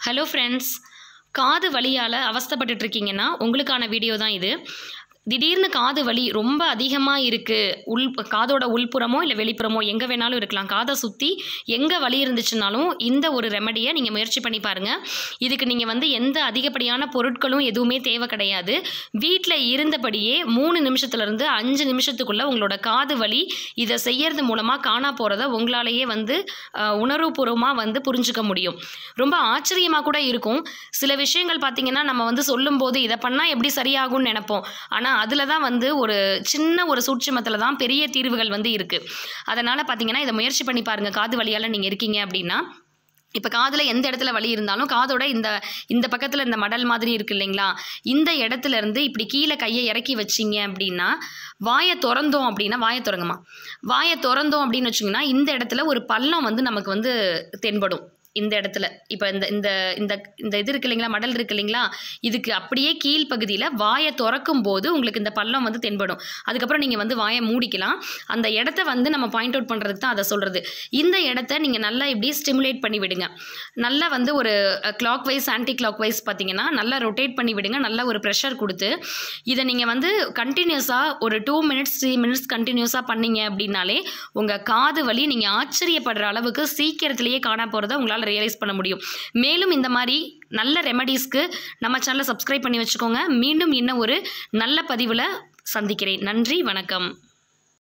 hello friends காது வலியால் அவஸ்தைப்பட்டுட்டு இருக்கீங்கன்னா உங்களுக்கான வீடியோ தான் இது திடீர்னு காது வலி ரொம்ப அதிகமாக இருக்குது உள் காதோட உள்புறமோ இல்லை வெளிப்புறமோ எங்கே வேணாலும் இருக்கலாம் காதை சுற்றி எங்கே வலி இருந்துச்சுனாலும் இந்த ஒரு ரெமடியை நீங்கள் முயற்சி பண்ணி பாருங்கள் இதுக்கு நீங்கள் வந்து எந்த அதிகப்படியான பொருட்களும் எதுவுமே தேவை கிடையாது வீட்டில் இருந்தபடியே மூணு நிமிஷத்துலேருந்து அஞ்சு நிமிஷத்துக்குள்ளே உங்களோட காது வலி இதை செய்யறது மூலமாக காணா போகிறத உங்களாலேயே வந்து அஹ், உணர்வுபூர்வமாக வந்து புரிஞ்சுக்க முடியும் ரொம்ப ஆச்சரியமாக கூட இருக்கும் சில விஷயங்கள் பார்த்தீங்கன்னா நம்ம வந்து சொல்லும்போது இதை பண்ணால் எப்படி சரியாகும்னு நினைப்போம் ஆனால் அதில் தான் வந்து ஒரு சின்ன ஒரு சூட்சுமத்தில் தான் பெரிய தீர்வுகள் வந்து இருக்குது அதனால் பார்த்தீங்கன்னா இதை முயற்சி பண்ணி பாருங்கள் காது வலியால் நீங்கள் இருக்கீங்க அப்படின்னா இப்போ காதில் எந்த இடத்துல வலி இருந்தாலும் காதோட இந்த இந்த பக்கத்தில் இந்த மடல் மாதிரி இருக்கு இல்லைங்களா இந்த இடத்துல இருந்து இப்படி கீழே கையை இறக்கி வச்சிங்க அப்படின்னா வாயை திறந்தோம் அப்படின்னா வாயை திறங்கம்மா வாயை திறந்தோம் அப்படின்னு வச்சிங்கன்னா இந்த இடத்துல ஒரு பள்ளம் வந்து நமக்கு வந்து தென்படும் இந்த இடத்துல இப்போ இந்த இந்த இந்த இந்த இது இருக்கு இல்லைங்களா மடல் இருக்கு இல்லைங்களா இதுக்கு அப்படியே கீழ்ப்பகுதியில் வாயை திறக்கும் போது உங்களுக்கு இந்த பள்ளம் வந்து தென்படும் அதுக்கப்புறம் நீங்கள் வந்து வாயை மூடிக்கலாம் அந்த இடத்த வந்து நம்ம பாயிண்ட் அவுட் பண்ணுறதுக்கு தான் அதை சொல்கிறது இந்த இடத்த நீங்கள் நல்லா இப்படி ஸ்டிமுலேட் பண்ணி விடுங்க நல்லா வந்து ஒரு clockwise anticlockwise பார்த்தீங்கன்னா நல்லா ரொட்டேட் பண்ணி விடுங்க நல்லா ஒரு ப்ரெஷர் கொடுத்து இதை நீங்கள் வந்து கண்டினியூஸாக ஒரு டூ மினிட்ஸ் த்ரீ மினிட்ஸ் கண்டினியூஸாக பண்ணீங்க அப்படின்னாலே உங்கள் காது வலி நீங்கள் ஆச்சரியப்படுற அளவுக்கு சீக்கிரத்திலேயே காண போகிறத உங்களால் ரியலைஸ் பண்ண முடியும் மேலும் இந்த மாதிரி நல்ல ரெமடிஸ்க்கு நம்ம சேனலை சப்ஸ்கிரைப் பண்ணி வச்சுக்கோங்க மீண்டும் இன்னும் ஒரு நல்ல பதிவில் சந்திக்கிறேன் நன்றி வணக்கம்